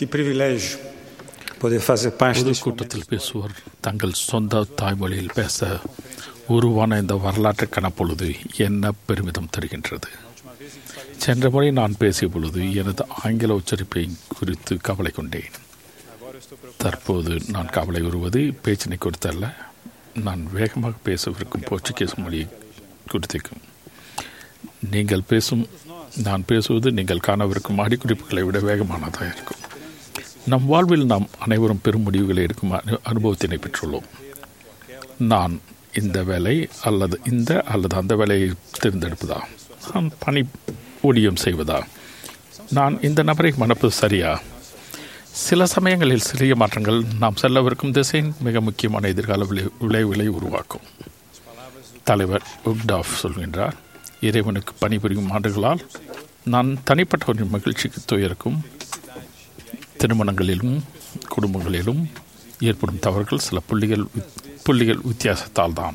Que privilégio poder fazer parte deste momento. பொதுக்கூட்டத்தில் பேசுவோர் தங்கள் சொந்த தாய்மொழியில் பேச உருவான இந்த வரலாற்று கணப்பொழுது என்ன பெருமிதம் தருகின்றது சென்ற முறை நான் பேசிய பொழுது எனது ஆங்கில உச்சரிப்பை குறித்து கவலை கொண்டேன் தற்போது நான் கவலை வருவது பேச்சினை குறித்து அல்ல நான் வேகமாக பேசவிருக்கும் போர்ச்சுகீஸ் மொழி குறித்திருக்கும் நீங்கள் பேசும் நான் பேசுவது நீங்கள் காணவிருக்கும் அடிக்குறிப்புகளை விட வேகமானதாக இருக்கும் நம் வாழ்வில் நாம் அனைவரும் பெரும் முடிவுகளை எடுக்கும் அனு அனுபவத்தினை பெற்றுள்ளோம் நான் இந்த வேலை அல்லது இந்த அல்லது அந்த வேலையை தேர்ந்தெடுப்பதா நான் பணி ஊதியம் செய்வதா நான் இந்த நபரை மணப்பது சரியா சில சமயங்களில் சிறிய மாற்றங்கள் நாம் செல்லவிருக்கும் திசையின் மிக முக்கியமான எதிர்கால விளை விளைவுகளை உருவாக்கும் தலைவர் உக்டாஃப் சொல்கின்றார் இறைவனுக்கு பணிபுரியும் ஆண்டுகளால் நான் தனிப்பட்டவரின் மகிழ்ச்சிக்கு துயருக்கும் திருமணங்களிலும் குடும்பங்களிலும் ஏற்படும் தவறுகள் சில புள்ளிகள் புள்ளிகள் வித்தியாசத்தால் தான்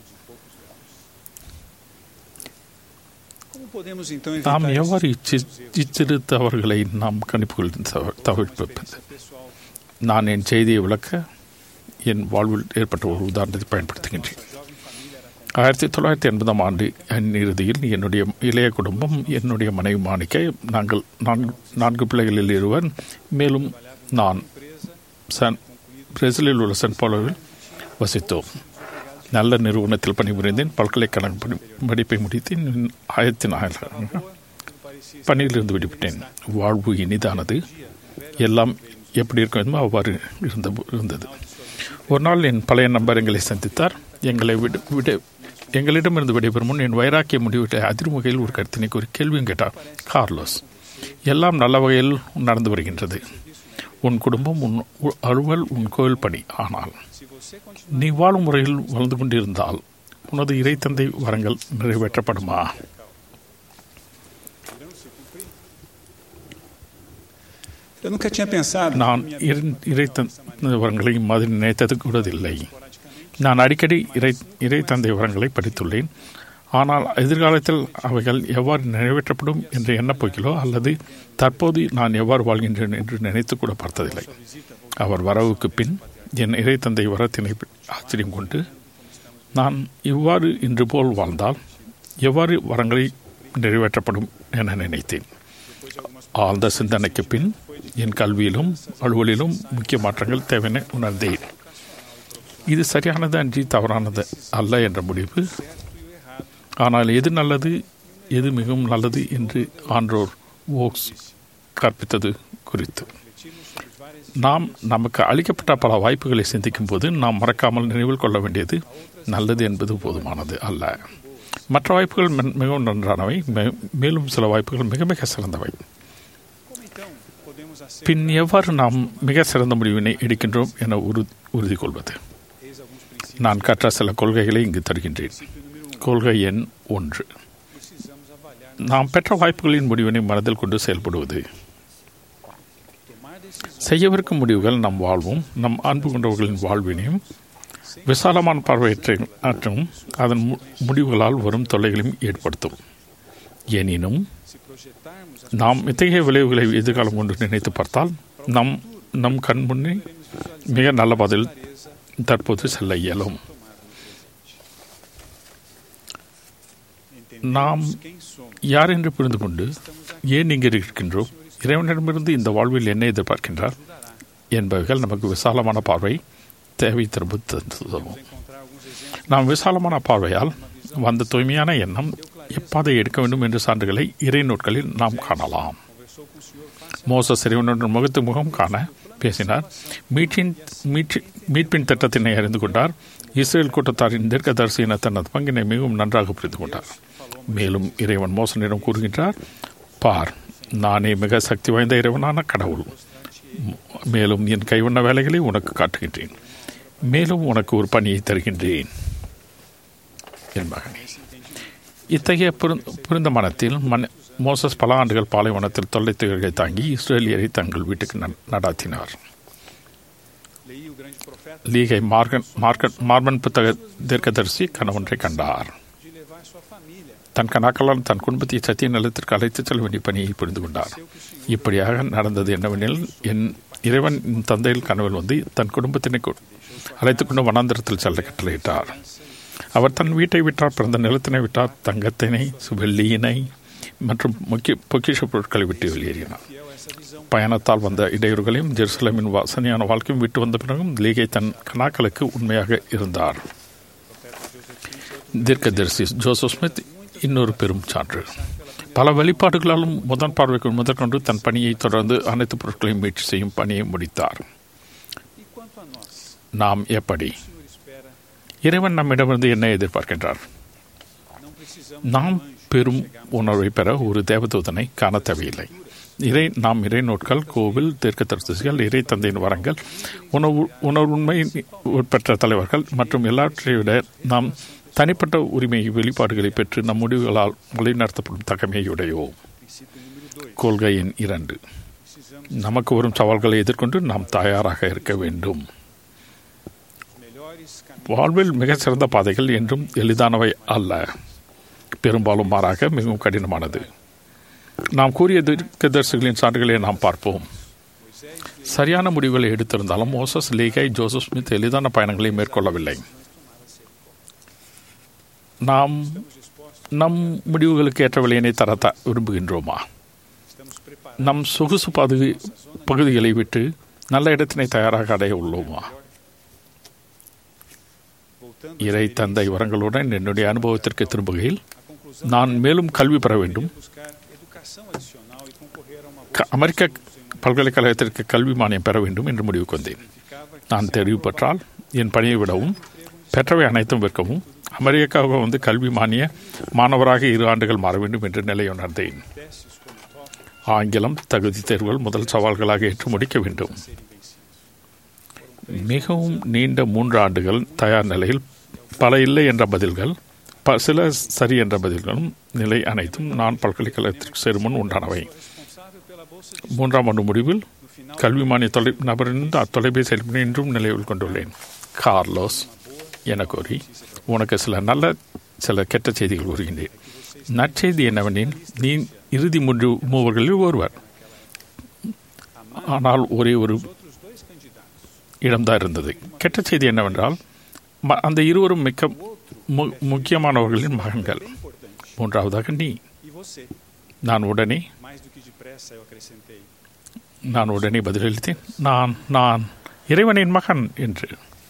Como podemos então நாம் evitar எவ்வாறு இச்சி இச்சிறு தவறுகளை நாம் கணிப்புகள் தவிர்ப்பது நான் என் செய்தியை விளக்க என் வாழ்வில் ஏற்பட்ட ஒரு உதாரணத்தை பயன்படுத்துகின்றேன் ஆயிரத்தி தொள்ளாயிரத்தி எண்பதாம் ஆண்டு என் இறுதியில் என்னுடைய இளைய குடும்பம் என்னுடைய மனைவி மாணிக்க நாங்கள் நான்கு நான்கு பிள்ளைகளில் இருவர் மேலும் நான் சன் பிரேசிலில் உள்ள சென்ட் பாலோவில் வசித்தோம் நல்ல நிறுவனத்தில் பணிபுரிந்தேன் பல்கலைக்கழக படி படிப்பை முடித்தேன் ஆயிரத்தி நாயிரம் பணியிலிருந்து விடுவிட்டேன் வாழ்வு இனிதானது எல்லாம் எப்படி இருக்க வேண்டுமோ அவ்வாறு இருந்த இருந்தது ஒரு நாள் என் பழைய நண்பர் எங்களை சந்தித்தார் எங்களை விட விட எங்களிடமிருந்து விடைபெறும் முன் என் வைராக்கிய முடிவிட்ட அதிரும் வகையில் ஒரு கருத்தினை ஒரு கேள்வியும் கேட்டார் கார்லோஸ் எல்லாம் நல்ல வகையில் நடந்து வருகின்றது உன் குடும்பம் உன் உ- அலுவல் உன் கோயில் பணி ஆனால் நீ வாழும் முறையில் வாழ்ந்து கொண்டிருந்தால் உனது இறைத்தந்தை வரங்கள் நிறைவேற்றப்படுமா Eu nunca tinha pensado. நான் இறை- இறைத்தந்தை வரங்களை மாதிரி நினைத்தது கூட இல்லை நான் அடிக்கடி இறை இறைத்தந்தை வரங்களை படித்துள்ளேன் ஆனால் எதிர்காலத்தில் அவைகள் எவ்வாறு நிறைவேற்றப்படும் என்று எண்ணப்போகிறோ அல்லது தற்போது நான் எவ்வாறு வாழ்கின்றேன் என்று நினைத்து கூட பார்த்ததில்லை அவர் வரவுக்கு பின் என் இறைத்தந்தை வரத்தினை ஆச்சரியம் கொண்டு நான் இவ்வாறு இன்று போல் வாழ்ந்தால் எவ்வாறு வரங்களை நிறைவேற்றப்படும் என நினைத்தேன் ஆழ்ந்த சிந்தனைக்கு பின் என் கல்வியிலும் அலுவலிலும் முக்கிய மாற்றங்கள் தேவையென உணர்ந்தேன் இது சரியானது அன்றி தவறானது அல்ல என்ற முடிவு ஆனால் எது நல்லது எது மிகவும் நல்லது என்று ஆன்றோர் ஓக்ஸ் கற்பித்தது குறித்து நாம் நமக்கு அளிக்கப்பட்ட பல வாய்ப்புகளை சிந்திக்கும் போது நாம் மறக்காமல் நினைவில் கொள்ள வேண்டியது நல்லது என்பது போதுமானது அல்ல மற்ற வாய்ப்புகள் மெ- மிகவும் நன்றானவை மே- மேலும் சில வாய்ப்புகள் மிக மிக சிறந்தவை Como então podemos acertar பின் எவ்வாறு நாம் மிக சிறந்த முடிவினை எடுக்கின்றோம் என உறு உறுதி கொள்வது alguns princípios? நான் கற்ற சில கொள்கைகளை இங்கு தருகின்றேன் கொள்கை எண் ஒன்று Precisamos avaliar, நாம் பெற்ற வாய்ப்புகளின் முடிவினை மனதில் கொண்டு செயல்படுவது tomar decisões செய்யவிருக்கும் முடிவுகள் நம் வாழ்வும் நம் அன்பு கொண்டவர்களின் வாழ்வினையும் விசாலமான பார்வையற்ற மற்றும் அதன் மு- முடிவுகளால் வரும் தொல்லைகளையும் ஏற்படுத்தும் எனினும் se projetarmos as நாம் இத்தகைய விளைவுகளை எதிர்காலம் கொண்டு நினைத்து பார்த்தால் நம் நம் கண் முன்னே மிக நல்ல பதில் clareza தற்போது செல்ல இயலும் நாம் entendemos quem somos. யார் என்று புரிந்து கொண்டு ஏன் இங்கே இருக்கின்றோம் இறைவனிடமிருந்து இந்த வாழ்வில் என்ன எதிர்பார்க்கின்றார் என்பவைகள் நமக்கு விசாலமான பார்வை தேவை திரும்ப தருவோம் Encontrar alguns exemplos நாம் விசாலமான பார்வையால் வந்த தூய்மையான எண்ணம் எப்பாதை எடுக்க வேண்டும் என்ற சான்றுகளை இறை நூட்களில் நாம் காணலாம் conversou com o senhor face Moses இறைவனுடன் முகத்து முகம் காண பேசினார் மீட்பின் மீட்சி- மீட்பின் திட்டத்தினை அறிந்து கொண்டார் இஸ்ரேல் கூட்டத்தாரின் தீர்க்கதரிசியின தனது பங்கினை மிகவும் நன்றாக புரிந்து கொண்டார் மேலும் இறைவன் மோசனிடம் கூறுகின்றார் பார் நானே மிக சக்தி வாய்ந்த இறைவனான கடவுள் ம், மேலும் என் கைவண்ண வேலைகளை உனக்கு காட்டுகின்றேன் மேலும் உனக்கு ஒரு பணியை தருகின்றேன் என் மகனே இத்தகைய புரிந்- புரிந்த மனத்தில் மன மோசஸ் பல ஆண்டுகள் பாலைவனத்தில் தொல்லை துயர்களை தாங்கி இஸ்ரேலியரை தங்கள் வீட்டுக்கு ந- நடாத்தினார் leí o grande profeta லீகை மார்கன் மார்கன் மார்மன் புத்தக தீர்க்கதரிசி கணவன்றை கண்டார் de levar sua família தன் கணாக்களால் தன் குடும்பத்தை சத்திய நிலத்திற்கு அழைத்துச் செல்ல வேண்டிய பணியை புரிந்து கொண்டார் இப்படியாக நடந்தது என்னவெனில் என் இறைவன் என் தந்தையில் கனவில் வந்து தன் குடும்பத்தினை கொ- அழைத்துக் கொண்டு வனாந்திரத்தில் செல்ல கட்டளையிட்டார் அவர் தன் வீட்டை விட்டார் பிறந்த நிலத்தினை விட்டார் தங்கத்தினை வெள்ளியினை மற்றும் முக்கிய பொக்கிஷ பொருட்களை விட்டு வெளியேறினார் fiel a essa visão. பயணத்தால் வந்த இடையூறுகளையும் ஜெருசலேமின் வாசனையான வாழ்க்கையும் விட்டு வந்த பிறகும் லீகை தன் கணாக்களுக்கு உண்மையாக இருந்தார் தீர்க்கதரிசி ஜோசப் ஸ்மித் இன்னொரு பெரும் சான்று பல வெளிப்பாடுகளாலும் முதன் பார்வைக்கு முதற்கொண்டு தன் பணியை தொடர்ந்து அனைத்து பொருட்களையும் மீட்சி செய்யும் பணியை முடித்தார் E quanto a nós, நாம் எப்படி o Senhor espera, இறைவன் நம்மிடமிருந்து என்ன எதிர்பார்க்கின்றார் não precisamos நாம் de um anjo பெரும் para chegarmos உணர்வை பெற ஒரு தேவதூதனை காண தேவையில்லை இறை நாம் இறை நோட்கள் கோவில் தீர்க்க தரிசிகள் இறை தந்தையின் வரங்கள் உணவு உணர்வுண்மை பெற்ற தலைவர்கள் மற்றும் எல்லாவற்றை விட நாம் தனிப்பட்ட உரிமை வெளிப்பாடுகளை பெற்று நம் முடிவுகளால் வழிநடத்தப்படும் தகமையுடையோம் princípio número dois. கொள்கை எண் இரண்டு Precisamos நமக்கு வரும் சவால்களை எதிர்கொண்டு நாம் தயாராக இருக்க வேண்டும் dos melhores caminhos. வாழ்வில் மிகச் சிறந்த பாதைகள் என்றும் எளிதானவை அல்ல பெரும்பாலும் மாறாக மிகவும் கடினமானது நாம் கூறிய தீர்க்கதரிசிகளின் சான்றுகளை நாம் பார்ப்போம் சரியான முடிவுகளை எடுத்திருந்தாலும் மோசஸ் லீகை ஜோசப் ஸ்மித் எளிதான பயணங்களை மேற்கொள்ளவில்லை நாம் நம் முடிவுகளுக்கு ஏற்ற விலையினை தர த- விரும்புகின்றோமா Estamos preparados. நம் சொகுசு பகுதி பகுதிகளை விட்டு நல்ல இடத்தினை தயாராக அடைய உள்ளோமா Voltando இறை தந்தை வரங்களுடன் என்னுடைய அனுபவத்திற்கு திரும்புகையில் à conclusão, நான் மேலும் கல்வி பெற வேண்டும் buscar educação adicional e concorrer a uma க- அமெரிக்க பல்கலைக்கழகத்திற்கு கல்வி மானியம் பெற வேண்டும் என்று முடிவுக்கு வந்தேன் significava que நான் தெரிவு பெற்றால் என் பணியை விடவும் பெற்றவை அனைத்தும் விற்கவும் அமெரிக்காவுக்கு வந்து கல்வி மானிய மாணவராக இரு ஆண்டுகள் மாற வேண்டும் என்று நிலை உணர்ந்தேன் testes como TOEFL ஆங்கிலம் தகுதி தேர்வுகள் முதல் சவால்களாக ஏற்று முடிக்க வேண்டும் serem vencidos. மிகவும் நீண்ட மூன்று ஆண்டுகள் தயார் நிலையில் பல இல்லை என்ற பதில்கள் ப சில சரி என்ற பதில்களும் நிலை அனைத்தும் நான் பல்கலைக்கழகத்திற்கு சேரும் முன் உண்டானவை Responsável pela bolsa de மூன்றாம் ஆண்டு முடிவில் no final கல்வி மானிய தொலை நபரின் தொலைபேசி அழைப்பினை இன்றும் நிலையில் கொண்டுள்ளேன் கார்லோஸ் என கூறி உனக்கு சில நல்ல சில கெட்ட செய்திகள் கூறுகின்றேன் நற்செய்தி என்னவெனில் நீ இறுதி மூன்று மூவர்களில் ஒருவர் ஆனால் ஒரே ஒரு outros dois candidatos. இடம்தான் இருந்தது கெட்ட செய்தி என்னவென்றால் ம- அந்த இருவரும் மிக்க மு- முக்கியமானவர்களின் மகன்கள் Importante. மூன்றாவதாக நீ E você, நான் உடனே mais do que depressa, eu acrescentei. நான் உடனே பதிலளித்தேன் நான் நான் இறைவனின் மகன் என்று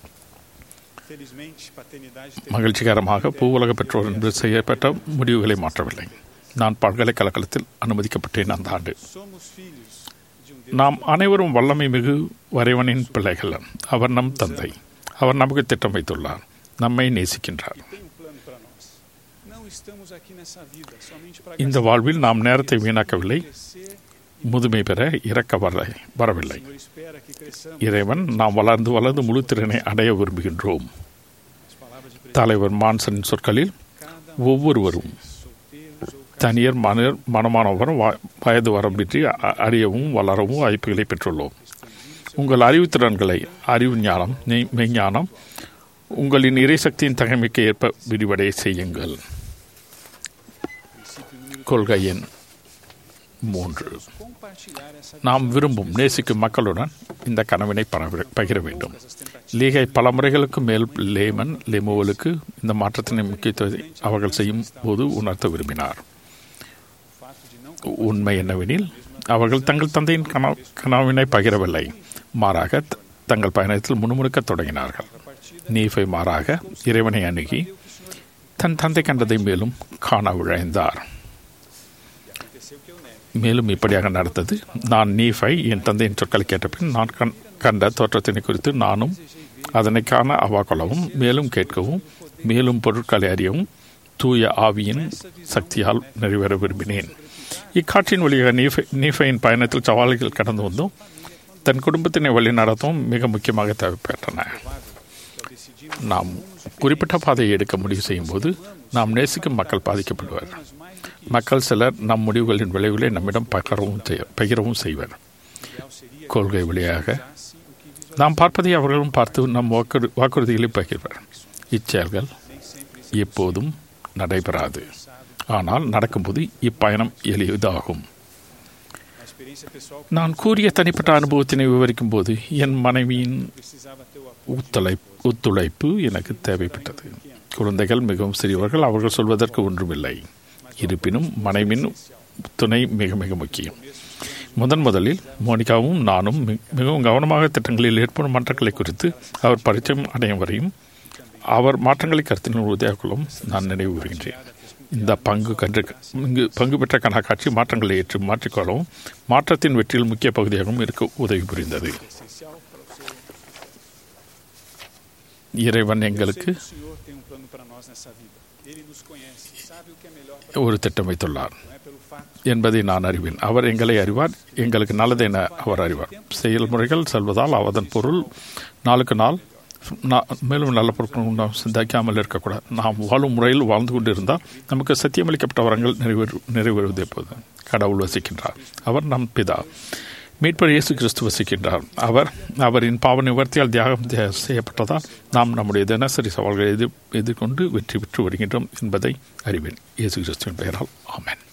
Felizmente, paternidade teve மகிழ்ச்சிகரமாக பூவுலக பெற்றோர் என்று செய்யப்பட்ட முடிவுகளை மாற்றவில்லை நான் பல்கலைக்கழகத்தில் அனுமதிக்கப்பட்டேன் அந்த ஆண்டு Somos filhos de um Deus நாம் அனைவரும் வல்லமை மிகு வரைவனின் பிள்ளைகள் அவர் நம் தந்தை அவர் நமக்கு திட்டம் வைத்துள்ளார் நம்மை நேசிக்கின்றார் que tem um plano para nós. Não estamos aqui nessa vida somente para இந்த வாழ்வில் நாம் நேரத்தை வீணாக்கவில்லை crescer. முதுமை பெற இறக்க வர வரவில்லை O Senhor espera que cresçamos. இறைவன் நாம் வளர்ந்து வளர்ந்து முழு திறனை அடைய விரும்புகின்றோம் As palavras de presente. தலைவர் மான்சனின் சொற்களில் Cada ஒவ்வொருவரும் solteiros ou தனியர் மனிதர் மனமானவரும் வ- வயது வரம்பின்றி அ- அறியவும் வளரவும் வாய்ப்புகளை பெற்றுள்ளோம் உங்கள் அறிவுத்திறன்களை அறிவு ஞானம் மெய்- மெய்ஞானம் உங்களின் இறைசக்தியின் தகைமைக்கு ஏற்ப விரிவடைய செய்யுங்கள் princípio número கொள்கை எண் மூன்று compartilhar essa நாம் விரும்பும் நேசிக்கும் மக்களுடன் இந்த கனவினை பரவ- பகிர வேண்டும் as tentativas. லீகை பல முறைகளுக்கு மேல் லேமன் லெமோவலுக்கு இந்த மாற்றத்தின் முக்கியத்துவத்தை அவர்கள் செய்யும் போது உணர்த்த விரும்பினார் O fato de não உண்மை என்னவெனில் அவர்கள் தங்கள் தந்தையின் கனா- கனவினை பகிரவில்லை மாறாக த- தங்கள் பயணத்தில் முணுமுணுக்கத் தொடங்கினார்கள் நீஃபை மாறாக இறைவனை அணுகி தன் தந்தை கண்டதை மேலும் காண விழைந்தார் aconteceu que eu nego. மேலும் இப்படியாக நடந்தது நான் நீஃபை என் தந்தையின் சொற்களை கேட்டபின் நான் கண் கண்ட தோற்றத்தினை குறித்து நானும் அதனை காண அவா கொள்ளவும் மேலும் கேட்கவும் மேலும் பொருட்களை அறியவும் தூய ஆவியின் சக்தியால் நிறைவேற விரும்பினேன் இக்காட்சியின் வழியாக நீஃபை நீஃபையின் பயணத்தில் சவால்கள் கடந்து வந்தோம் தன் குடும்பத்தினை வழி நடத்தவும் மிக முக்கியமாக தேவைப்பட்டன Eu decidi நாம் குறிப்பிட்ட பாதையை எடுக்க முடிவு செய்யும் போது நாம் நேசிக்கும் மக்கள் பாதிக்கப்படுவர் mas mais do que மக்கள் சிலர் நம் முடிவுகளின் விளைவுகளை நம்மிடம் பகிரவும் செய்ய பகிரவும் செய்வர் ideal seria கொள்கை வழியாக usasse o que visualizasse. நாம் பார்ப்பதை அவர்களும் பார்த்து நம் வாக்குறு வாக்குறுதிகளை பகிர்வர் இச்செயல்கள் Nem sempre isso எப்போதும் நடைபெறாது ஆனால் நடக்கும்போது இப்பயணம் எளிதாகும் A experiência pessoal que நான் கூறிய தனிப்பட்ட அனுபவத்தினை விவரிக்கும் போது என் மனைவியின் precisava ter o apoio ஒத்துழை ஒத்துழைப்பு எனக்கு தேவைப்பட்டது குழந்தைகள் மிகவும் சிறியவர்கள் அவர்கள் சொல்வதற்கு ஒன்றுமில்லை இருப்பினும் மனைவின் துணை மிக மிக முக்கியம் முதன் முதலில் மோனிகாவும் நானும் மி- மிகவும் கவனமாக திட்டங்களில் ஏற்படும் மாற்றங்களை குறித்து அவர் பரிச்சயம் அடையும் வரையும் அவர் மாற்றங்களை கருத்தில் உதவியாக்குள்ளும் நான் நினைவு கூறுகின்றேன் இந்த பங்கு கன்று இங்கு பங்கு பெற்ற கணக்காட்சி மாற்றங்களை ஏற்று மாற்றிக்கொள்ளவும் மாற்றத்தின் வெற்றியில் முக்கிய பகுதியாகவும் இருக்க உதவி புரிந்தது essencial para o seu. இறைவன் Eu sei எங்களுக்கு que o Senhor tem um plano para nós nessa vida. Ele nos conhece, sabe o que é melhor para ஒரு திட்டம் வைத்துள்ளார் nós. Não é pelo fato என்பதை நான் அறிவேன் அவர் எங்களை அறிவார் எங்களுக்கு நல்லது என அவர் அறிவார் செயல்முறைகள் செல்வதால் அதன் பொருள் நாளுக்கு நாள் நா- மேலும் நல்ல பொருட்கள் நாம் சிந்தாக்காமல் இருக்கக்கூடாது நாம் வாழும் முறையில் வாழ்ந்து கொண்டிருந்தால் நமக்கு சத்தியமளிக்கப்பட்ட வரங்கள் நிறைவேறு நிறைவேறுவது எப்போது கடவுள் வசிக்கின்றார் அவர் நம் பிதா மீட்பர் இயேசு கிறிஸ்து வசிக்கின்றார் அவர் அவரின் பாவ நிவர்த்தியால் தியாகம் தே- செய்யப்பட்டதால் நாம் நம்முடைய தினசரி சவால்களை எதிர் எதிர்கொண்டு வெற்றி பெற்று வருகின்றோம் என்பதை அறிவேன் இயேசு கிறிஸ்துவின் பெயரால் ஆமென்